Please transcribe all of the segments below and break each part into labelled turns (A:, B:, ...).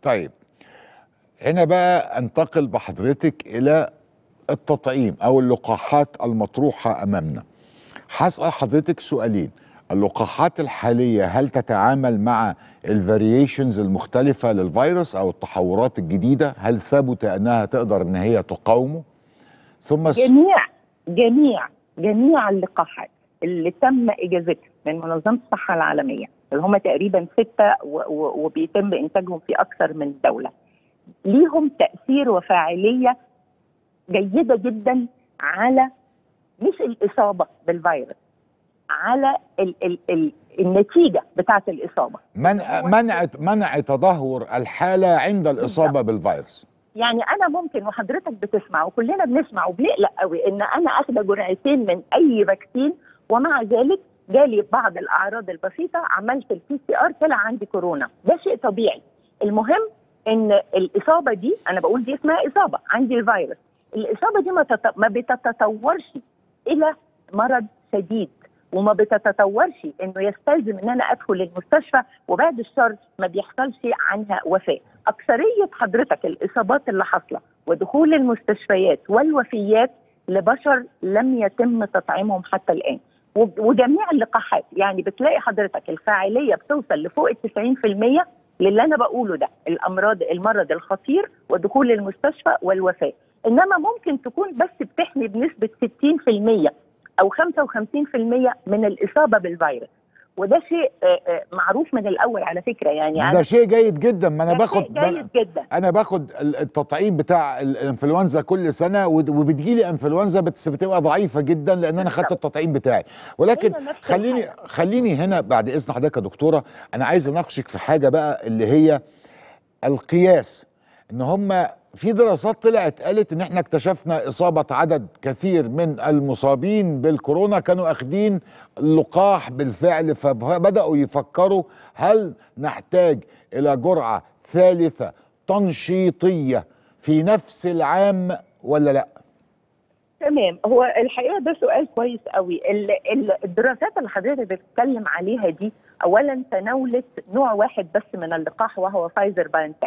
A: طيب هنا بقى انتقل بحضرتك الى التطعيم او اللقاحات المطروحه امامنا هسال حضرتك سؤالين اللقاحات الحاليه هل تتعامل مع الفاريشنز المختلفه للفيروس او التحورات الجديده هل ثبت انها تقدر ان هي تقاومه ثم الس-
B: جميع جميع جميع اللقاحات اللي تم اجازتها من منظمه الصحه العالميه اللي هم تقريبا سته و- و- وبيتم انتاجهم في اكثر من دوله ليهم تاثير وفاعليه جيده جدا على مش الاصابه بالفيروس على ال ال ال النتيجه بتاعه الاصابه
A: منع منع منع تدهور الحاله عند الاصابه بالفيروس
B: يعني انا ممكن وحضرتك بتسمع وكلنا بنسمع وبنقلق قوي ان انا اخده جرعتين من اي فاكسين ومع ذلك جالي بعض الاعراض البسيطه عملت البي سي ار طلع عندي كورونا ده شيء طبيعي المهم ان الاصابه دي انا بقول دي اسمها اصابه عندي الفيروس الاصابه دي ما, تت... ما بتتطورش الى مرض شديد وما بتتطورش انه يستلزم ان انا ادخل المستشفى وبعد الشر ما بيحصلش عنها وفاه اكثريه حضرتك الاصابات اللي حاصله ودخول المستشفيات والوفيات لبشر لم يتم تطعيمهم حتى الان وب- وجميع اللقاحات يعني بتلاقي حضرتك الفاعليه بتوصل لفوق ال 90% للي انا بقوله ده الامراض المرض الخطير ودخول المستشفى والوفاه انما ممكن تكون بس بتحمي بنسبه 60% او 55% من الاصابه بالفيروس وده شيء آه، آه، معروف من الاول على فكره يعني
A: ده شيء جيد جدا ما انا
B: ده
A: باخد
B: شيء جيد جدا
A: انا باخد ال- التطعيم بتاع ال- الانفلونزا كل سنه ود- وبتجيلي انفلونزا بس بتبقى ضعيفه جدا لان انا خدت
B: بالظبط.
A: التطعيم بتاعي ولكن
B: هي نفس
A: خليني
B: الحاجة.
A: خليني هنا بعد اذن حضرتك يا دكتوره انا عايز اناقشك في حاجه بقى اللي هي القياس ان هم في دراسات طلعت قالت ان احنا اكتشفنا اصابه عدد كثير من المصابين بالكورونا كانوا اخدين اللقاح بالفعل فبداوا يفكروا هل نحتاج الى جرعه ثالثه تنشيطيه في نفس العام ولا لا
B: تمام هو الحقيقه ده سؤال كويس قوي ال- ال- الدراسات اللي حضرتك بتتكلم عليها دي اولا تناولت نوع واحد بس من اللقاح وهو فايزر باينتك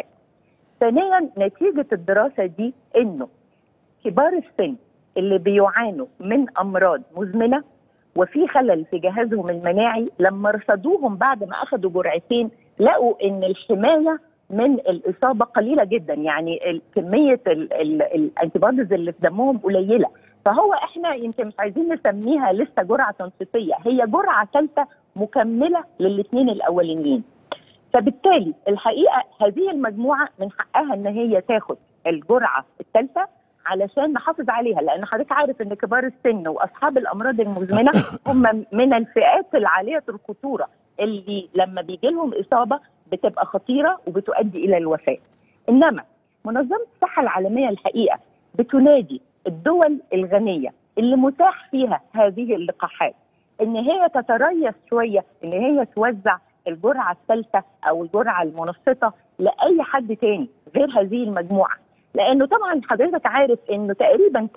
B: ثانيا نتيجه الدراسه دي انه كبار السن اللي بيعانوا من امراض مزمنه وفي خلل في جهازهم المناعي لما رصدوهم بعد ما اخذوا جرعتين لقوا ان الحمايه من الاصابه قليله جدا يعني ال- كميه الانتيبوديز اللي في دمهم قليله فهو احنا يمكن مش عايزين نسميها لسه جرعه تنشيطيه هي جرعه ثالثه مكمله للاثنين الاولانيين فبالتالي الحقيقه هذه المجموعه من حقها ان هي تاخد الجرعه الثالثه علشان نحافظ عليها لان حضرتك عارف ان كبار السن واصحاب الامراض المزمنه هم من الفئات العاليه الخطوره اللي لما بيجي لهم اصابه بتبقى خطيره وبتؤدي الى الوفاه. انما منظمه الصحه العالميه الحقيقه بتنادي الدول الغنيه اللي متاح فيها هذه اللقاحات ان هي تتريث شويه ان هي توزع الجرعه الثالثه او الجرعه المنشطه لاي حد تاني غير هذه المجموعه لانه طبعا حضرتك عارف انه تقريبا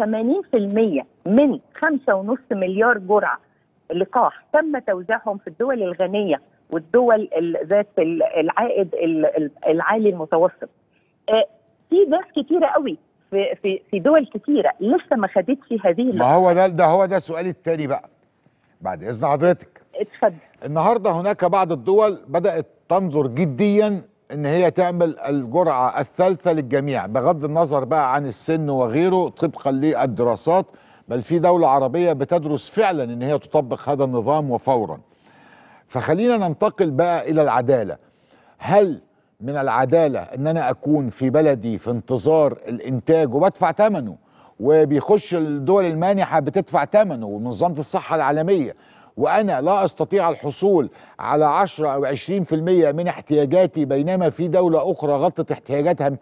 B: 80% من 5.5 مليار جرعه لقاح تم توزيعهم في الدول الغنيه والدول ال- ذات ال- العائد ال- ال- العالي المتوسط. آه، في ناس كتيره قوي في في في دول كتيره لسه ما خدتش هذه
A: ما
B: اللقاحات.
A: هو ده ده هو ده سؤالي التاني بقى بعد اذن حضرتك
B: اتفضل
A: النهارده هناك بعض الدول بدات تنظر جديا ان هي تعمل الجرعه الثالثه للجميع بغض النظر بقى عن السن وغيره طبقا للدراسات بل في دوله عربيه بتدرس فعلا ان هي تطبق هذا النظام وفورا فخلينا ننتقل بقى الى العداله هل من العداله ان انا اكون في بلدي في انتظار الانتاج وبدفع ثمنه وبيخش الدول المانحه بتدفع ثمنه ومنظمه الصحه العالميه وانا لا استطيع الحصول على 10 او 20% من احتياجاتي بينما في دوله اخرى غطت احتياجاتها 200%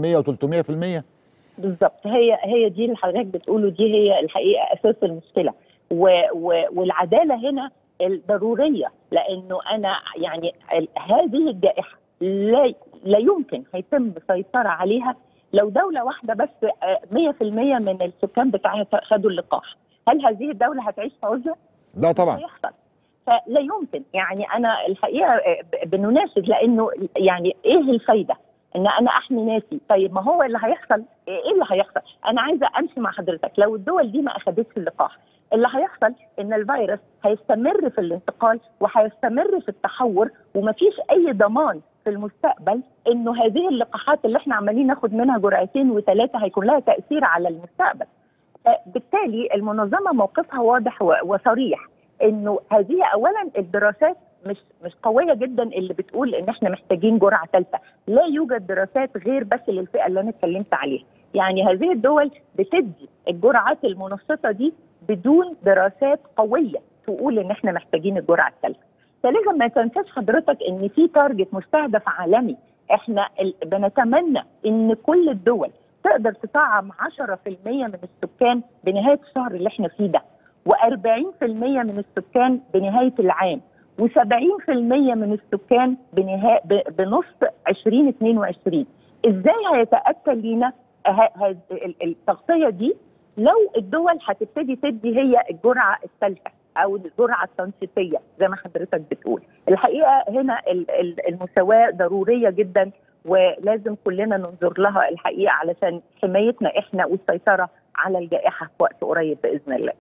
A: و300%
B: بالظبط هي هي دي اللي حضرتك بتقوله دي هي الحقيقه اساس المشكله و و والعداله هنا الضروريه لانه انا يعني ال- هذه الجائحه لا لا يمكن هيتم السيطره عليها لو دوله واحده بس آه، 100% من السكان بتاعها خدوا اللقاح هل هذه الدوله هتعيش في عزله؟
A: لا طبعا
B: هيحصل فلا يمكن يعني انا الحقيقه ب- بنناشد لانه يعني ايه الفايده؟ ان انا احمي ناسي طيب ما هو اللي هيحصل ايه اللي هيحصل انا عايزه امشي مع حضرتك لو الدول دي ما اخذتش اللقاح اللي هيحصل ان الفيروس هيستمر في الانتقال وهيستمر في التحور ومفيش اي ضمان في المستقبل انه هذه اللقاحات اللي احنا عمالين ناخد منها جرعتين وثلاثه هيكون لها تاثير على المستقبل. بالتالي المنظمه موقفها واضح وصريح انه هذه اولا الدراسات مش مش قويه جدا اللي بتقول ان احنا محتاجين جرعه ثالثه، لا يوجد دراسات غير بس للفئه اللي انا اتكلمت عليها، يعني هذه الدول بتدي الجرعات المنشطه دي بدون دراسات قويه تقول ان احنا محتاجين الجرعه الثالثه. ثالثا ما تنساش حضرتك ان في تارجت مستهدف عالمي احنا بنتمنى ان كل الدول تقدر تطعم 10% من السكان بنهايه الشهر اللي احنا فيه ده و40% من السكان بنهايه العام و70% من السكان بنهاية بنص 2022 ازاي هيتاتى لينا التغطيه دي لو الدول هتبتدي تدي هي الجرعه الثالثه او الجرعه التنشيطيه زي ما حضرتك بتقول الحقيقه هنا المساواه ضروريه جدا ولازم كلنا ننظر لها الحقيقه علشان حمايتنا احنا والسيطره على الجائحه في وقت قريب باذن الله